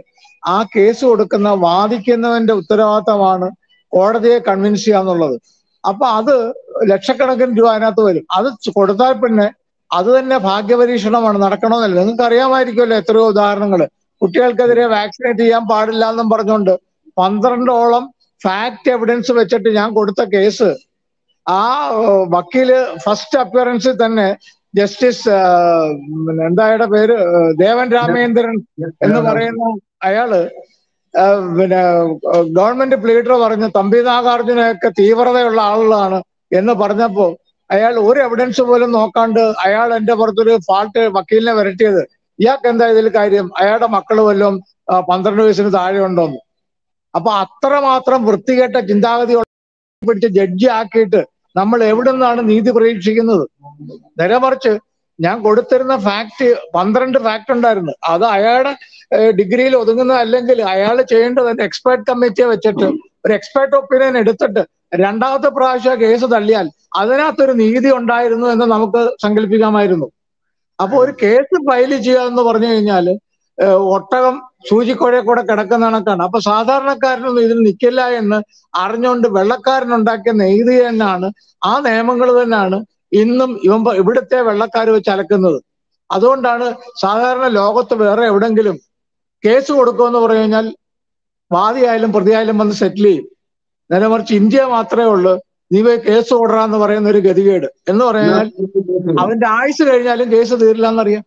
ആ കേസ് കൊടുക്കുന്ന വാദിക്കുന്നവന്റെ ഉത്തരവാദിത്തമാണ് കോടതിയെ കൺവിൻസ് ചെയ്യാന്നുള്ളത് അപ്പൊ അത് ലക്ഷക്കണക്കിന് രൂപ അതിനകത്ത് വരും അത് കൊടുത്താൽ പിന്നെ അത് തന്നെ ഭാഗ്യപരീക്ഷണമാണ് നടക്കണമെന്നല്ല നിങ്ങൾക്ക് അറിയാമായിരിക്കുമല്ലോ എത്രയോ ഉദാഹരണങ്ങൾ കുട്ടികൾക്കെതിരെ വാക്സിനേറ്റ് ചെയ്യാൻ പാടില്ല എന്നും പറഞ്ഞുകൊണ്ട് പന്ത്രണ്ടോളം ഫാക്ട് എവിഡൻസ് വെച്ചിട്ട് ഞാൻ കൊടുത്ത കേസ് ആ ഏഹ്, വക്കീല് ഫസ്റ്റ് അപ്പിയറൻസിൽ തന്നെ ജസ്റ്റിസ് ഏഹ്, പിന്നെ എന്താ അയാളുടെ പേര് ഏഹ്, ദേവൻ രാമേന്ദ്രൻ എന്ന് പറയുന്ന അയാള് ഏഹ്, പിന്നെ ഏഹ്, ഗവൺമെന്റ് പ്ലീഡർ പറഞ്ഞു തമ്പി നാഗാർജുനയൊക്കെ തീവ്രതയുള്ള ആളുകളാണ് എന്ന് പറഞ്ഞപ്പോ അയാൾ ഒരു എവിഡൻസ് പോലും നോക്കാണ്ട് അയാൾ എന്റെ പുറത്തൊരു ഫാൾട്ട് വക്കീലിനെ വരട്ടിയത് ഇയാൾക്ക് എന്താ ഇതിൽ കാര്യം അയാളുടെ മക്കൾ വല്ലതും ആ, പന്ത്രണ്ട് വയസ്സിന് താഴെ ഉണ്ടോന്ന് അപ്പൊ അത്രമാത്രം വൃത്തികെട്ട ചിന്താഗതി പിടിച്ച് ജഡ്ജി ആക്കിയിട്ട് നമ്മൾ എവിടെ നിന്നാണ് നീതി പ്രതീക്ഷിക്കുന്നത് നേരെ മറിച്ച് ഞാൻ കൊടുത്തിരുന്ന ഫാക്ട് പന്ത്രണ്ട് ഫാക്ട് ഉണ്ടായിരുന്നു അത് അയാളുടെ ഡിഗ്രിയിൽ ഒതുങ്ങുന്ന അല്ലെങ്കിൽ അയാൾ ചെയ്യേണ്ടത് ഒരു എക്സ്പേർട്ട് കമ്മിറ്റിയെ വെച്ചിട്ട് ഒരു എക്സ്പേർട്ട് ഒപ്പീനിയൻ എടുത്തിട്ട് രണ്ടാമത്തെ പ്രാവശ്യം കേസ് തള്ളിയാൽ അതിനകത്തൊരു നീതി ഉണ്ടായിരുന്നു എന്ന് നമുക്ക് സങ്കല്പിക്കാമായിരുന്നു അപ്പൊ ഒരു കേസ് ഫയൽ ചെയ്യുക എന്ന് പറഞ്ഞു കഴിഞ്ഞാല് ഏഹ് ഒട്ടകം സൂചിക്കുഴ കൂടെ കിടക്കുന്ന കണക്കാണ് അപ്പൊ സാധാരണക്കാരനൊന്നും ഇതിൽ നിൽക്കില്ല എന്ന് അറിഞ്ഞുകൊണ്ട് വെള്ളക്കാരനുണ്ടാക്കിയ നീതി തന്നെയാണ് ആ നിയമങ്ങൾ തന്നെയാണ് ഇന്നും ഇവൻ പ- ഇവിടുത്തെ വെള്ളക്കാർ വെച്ച് അലക്കുന്നത് അതുകൊണ്ടാണ് സാധാരണ ലോകത്ത് വേറെ എവിടെങ്കിലും കേസ് കൊടുക്കുമെന്ന് പറഞ്ഞു കഴിഞ്ഞാൽ വാദിയായാലും പ്രതിയായാലും വന്ന് സെറ്റിൽ ചെയ്യും നേരെ മറിച്ച് ഇന്ത്യ മാത്രമേ ഉള്ളൂ നീ പോയി കേസ് ഓടറാന്ന് പറയുന്ന ഒരു ഗതികേട് എന്ന് പറഞ്ഞാൽ അവന്റെ ആയുസ് കഴിഞ്ഞാലും കേസ് തീരില്ല എന്നറിയാം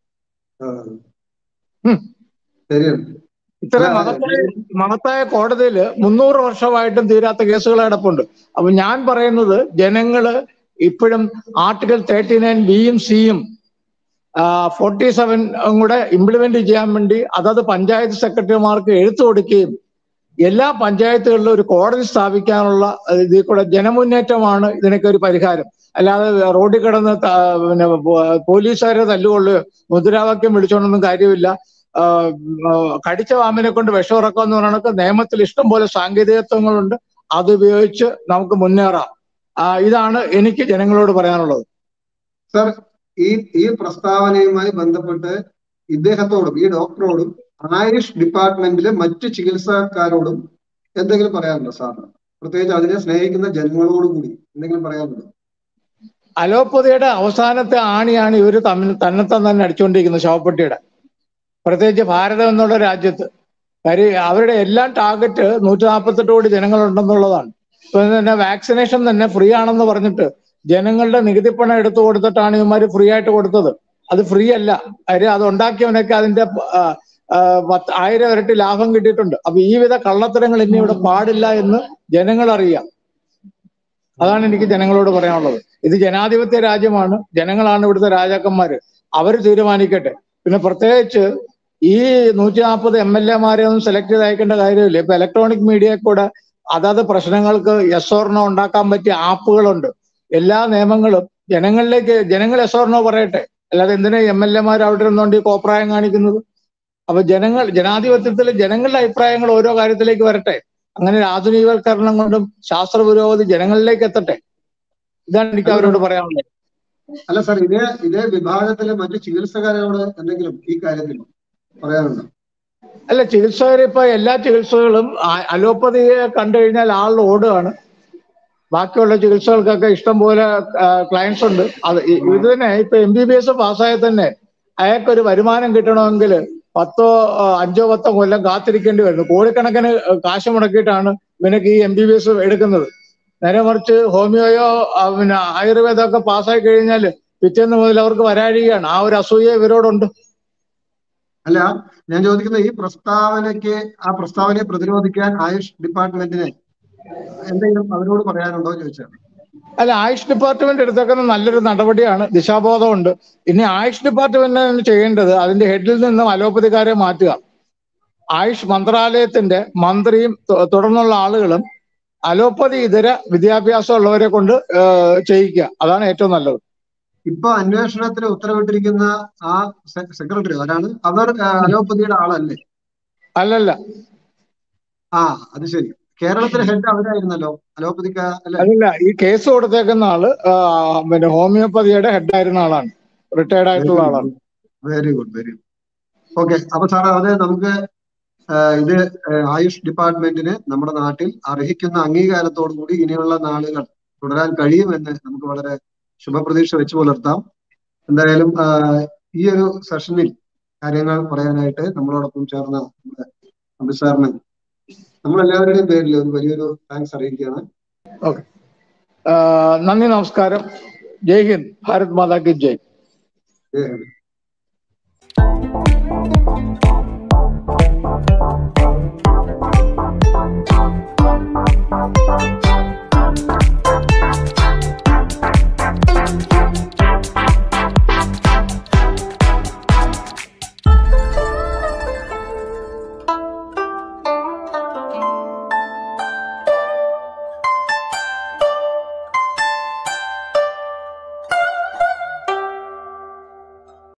ഉം. ശരിയാണ് ഇത്ര അല്ല, മഹത്തായ മഹത്തായ കോടതിയിൽ മുന്നൂറ് വർഷമായിട്ടും തീരാത്ത കേസുകൾ കിടപ്പുണ്ട് അപ്പൊ ഞാൻ പറയുന്നത് ജനങ്ങള് ഇപ്പോഴും ആർട്ടിക്കൽ തേർട്ടി നയൻ ബിയും സിയും ഫോർട്ടി സെവൻ കൂടെ ഇംപ്ലിമെന്റ് ചെയ്യാൻ വേണ്ടി അതത് പഞ്ചായത്ത് സെക്രട്ടറിമാർക്ക് എഴുത്തു കൊടുക്കുകയും എല്ലാ പഞ്ചായത്തുകളിലും ഒരു കോടതി സ്ഥാപിക്കാനുള്ള അഹ് ഇതിൽ കൂടെ ജനമുന്നേറ്റമാണ് ഇതിനൊക്കെ ഒരു പരിഹാരം അല്ലാതെ റോഡിൽ കിടന്ന് ത- പിന്നെ പോ- പോലീസുകാരെ തല്ലുകൊള്ളുകയോ മുദ്രാവാക്യം വിളിച്ചുകൊണ്ടൊന്നും കാര്യമില്ല ആഹ് ആഹ് കടിച്ച പാമ്പിനെ കൊണ്ട് വിഷം ഇറക്കുക എന്ന് പറയുന്നത് നിയമത്തിൽ ഇഷ്ടം പോലെ സാങ്കേതികത്വങ്ങളുണ്ട് അത് ഉപയോഗിച്ച് നമുക്ക് മുന്നേറാം ആ, ഇതാണ് എനിക്ക് ജനങ്ങളോട് പറയാനുള്ളത് സർ ഈ ഈ പ്രസ്താവനയുമായി ബന്ധപ്പെട്ട് ഇദ്ദേഹത്തോടും ഈ ഡോക്ടറോടും ആയുഷ് ഡിപ്പാർട്ട്മെന്റിലെ മറ്റു ചികിത്സക്കാരോടും എന്തെങ്കിലും പറയാനുണ്ടോ സാറിന് പ്രത്യേകിച്ച് അതിനെ സ്നേഹിക്കുന്ന ജനങ്ങളോട് കൂടി എന്തെങ്കിലും പറയാനുണ്ടോ അലോപ്പതിയുടെ അവസാനത്തെ ആണിയാണ് ഇവർ തമ്മിൽ തന്നെത്താൻ തന്നെ അടിച്ചുകൊണ്ടിരിക്കുന്നത് ശവപ്പെട്ടിയുടെ പ്രത്യേകിച്ച് ഭാരതം എന്നുള്ള രാജ്യത്ത് കാര്യം അവരുടെ എല്ലാം ടാർഗറ്റ് നൂറ്റി നാൽപ്പത്തെട്ട് കോടി ജനങ്ങളുണ്ടെന്നുള്ളതാണ് ഇപ്പൊ തന്നെ വാക്സിനേഷൻ തന്നെ ഫ്രീ ആണെന്ന് പറഞ്ഞിട്ട് ജനങ്ങളുടെ നികുതിപ്പണം എടുത്തു കൊടുത്തിട്ടാണ് ഇവന്മാർ ഫ്രീ ആയിട്ട് കൊടുത്തത് അത് ഫ്രീ അല്ല കാര്യം അത് ഉണ്ടാക്കിയവനൊക്കെ അതിന്റെ ആ, ആ, പത്ത് ആയിരം ഇരട്ടി ലാഭം കിട്ടിയിട്ടുണ്ട് അപ്പൊ ഈ വിധ കള്ളത്തരങ്ങൾ ഇനി ഇവിടെ പാടില്ല എന്ന് ജനങ്ങൾ അറിയാം അതാണ് എനിക്ക് ജനങ്ങളോട് പറയാനുള്ളത് ഇത് ജനാധിപത്യ രാജ്യമാണ് ജനങ്ങളാണ് ഇവിടുത്തെ രാജാക്കന്മാര് അവർ തീരുമാനിക്കട്ടെ പിന്നെ പ്രത്യേകിച്ച് ഈ നൂറ്റി നാൽപ്പത് എം എൽ എമാരെ ഒന്നും സെലക്ട് ചെയ്ത് അയക്കേണ്ട കാര്യമില്ല ഇപ്പൊ ഇലക്ട്രോണിക് മീഡിയ കൂടെ അതത് പ്രശ്നങ്ങൾക്ക് എസ് ഓർണോ ഉണ്ടാക്കാൻ പറ്റിയ ആപ്പുകളുണ്ട് എല്ലാ നിയമങ്ങളും ജനങ്ങളിലേക്ക് ജനങ്ങൾ എസ് ഓർണോ പറയട്ടെ അല്ലാതെ എന്തിനാ എം എൽ എമാർ അവിടെ ഇരുന്നുകൊണ്ട് ഈ കോപ്രായം കാണിക്കുന്നത് അപ്പൊ ജനങ്ങൾ ജനാധിപത്യത്തിൽ ജനങ്ങളുടെ അഭിപ്രായങ്ങൾ ഓരോ കാര്യത്തിലേക്ക് വരട്ടെ അങ്ങനെ ഒരു ആധുനികവൽക്കരണം കൊണ്ടും ശാസ്ത്ര പുരോഗതി ജനങ്ങളിലേക്ക് എത്തട്ടെ ഇതാണ് എനിക്ക് അവരോട് പറയാനുള്ളത് അല്ല സാർ ഇതേ ഇതേ വിഭാഗത്തിലെ മറ്റു ചികിത്സക്കാരോട് എന്തെങ്കിലും ഈ കാര്യത്തിൽ പറയാനുണ്ടോ അല്ല ചികിത്സകർ ഇപ്പൊ എല്ലാ ചികിത്സകളും ആ- അലോപ്പതിയെ കണ്ടു കഴിഞ്ഞാൽ ആൾ ഓടുകയാണ് ബാക്കിയുള്ള ചികിത്സകൾക്കൊക്കെ ഇഷ്ടം പോലെ ക്ലയൻസ് ഉണ്ട് അത് ഇ- ഇത് തന്നെ ഇപ്പൊ എം ബി ബി എസ് പാസ്സായ തന്നെ അയാൾക്കൊരു വരുമാനം കിട്ടണമെങ്കിൽ പത്തോ ആ, അഞ്ചോ പത്തോ കൊല്ലം കാത്തിരിക്കേണ്ടി വരുന്നു കോടിക്കണക്കിന് കാശ് മുടക്കിയിട്ടാണ് ഇവനക്ക് ഈ എം ബി ബി എസ് എടുക്കുന്നത് നേരെ മറിച്ച് ഹോമിയോയോ ആ, പിന്നെ ആയുർവേദമൊക്കെ പാസ്സായി കഴിഞ്ഞാൽ പിറ്റേന്ന് മുതൽ അവർക്ക് വരാഴികയാണ് ആ ഒരു അസൂയ ഇവരോടുണ്ട് അല്ല ഞാൻ ചോദിക്കുന്ന ഈ പ്രസ്താവനയ്ക്ക് ആ പ്രസ്താവനയെ പ്രതിരോധിക്കാൻ ആയുഷ് ഡിപ്പാർട്ട്മെന്റിന് എന്തെങ്കിലും അവരോട് പറയാനുണ്ടോ എന്ന് ചോദിച്ചാണ് അല്ല ആയുഷ് ഡിപ്പാർട്ട്മെന്റ് എടുത്തേക്കുന്ന നല്ലൊരു നടപടിയാണ് ദിശാബോധമുണ്ട് ഇനി ആയുഷ് ഡിപ്പാർട്ട്മെന്റിന് ചെയ്യേണ്ടത് അതിന്റെ ഹെഡിൽ നിന്നും അലോപ്പതിക്കാരെ മാറ്റുക ആയുഷ് മന്ത്രാലയത്തിന്റെ മന്ത്രിയും തു- തുടർന്നുള്ള ആളുകളും അലോപ്പതി ഇതര വിദ്യാഭ്യാസം ഉള്ളവരെ കൊണ്ട് ഏഹ്, ചെയ്യിക്കുക അതാണ് ഏറ്റവും നല്ലത് ഇപ്പൊ അന്വേഷണത്തിന് ഉത്തരവിട്ടിരിക്കുന്ന ആ സെക്രട്ടറി ആരാണ് അവർ ആ, അലോപ്പതിയുടെ ആളല്ലേ അല്ലല്ല ആ അത് ശരി കേരളത്തിലെ ഹെഡ് അവരായിരുന്നല്ലോ അലോപ്പതിക്ക അല്ലെ അതല്ല ഈ കേസ് കൊടുത്തേക്കുന്ന ആള് ആ, പിന്നെ ഹോമിയോപ്പതിയുടെ ഹെഡായിരുന്ന ആളാണ് റിട്ടയർഡ് ആയിട്ടുള്ള ആളാണ് very good very good okay അപ്പൊ സാറേ അത് നമുക്ക് ആഹ് ഇത് ആഹ് ആയുഷ് ഡിപ്പാർട്ട്മെന്റിന് നമ്മുടെ നാട്ടിൽ അർഹിക്കുന്ന അംഗീകാരത്തോടു കൂടി ഇനിയുള്ള നാളുകൾ തുടരാൻ കഴിയുമെന്ന് നമുക്ക് വളരെ ശുഭപ്രതീക്ഷ വെച്ചു പുലർത്താം എന്തായാലും ആഹ് ഈ ഒരു സെഷനിൽ കാര്യങ്ങൾ പറയാനായിട്ട് നമ്മളോടൊപ്പം ചേർന്ന നമ്മുടെ അമിത് സാറിന് നമ്മളെല്ലാവരുടെയും പേരിൽ ഒരു വലിയൊരു താങ്ക്സ് അറിയിക്കുകയാണ് ഓക്കെ നന്ദി നമസ്കാരം ജയ് ഹിന്ദ് ഭാരത് മാതാ കി ജയ് ജയ് ഹിന്ദ്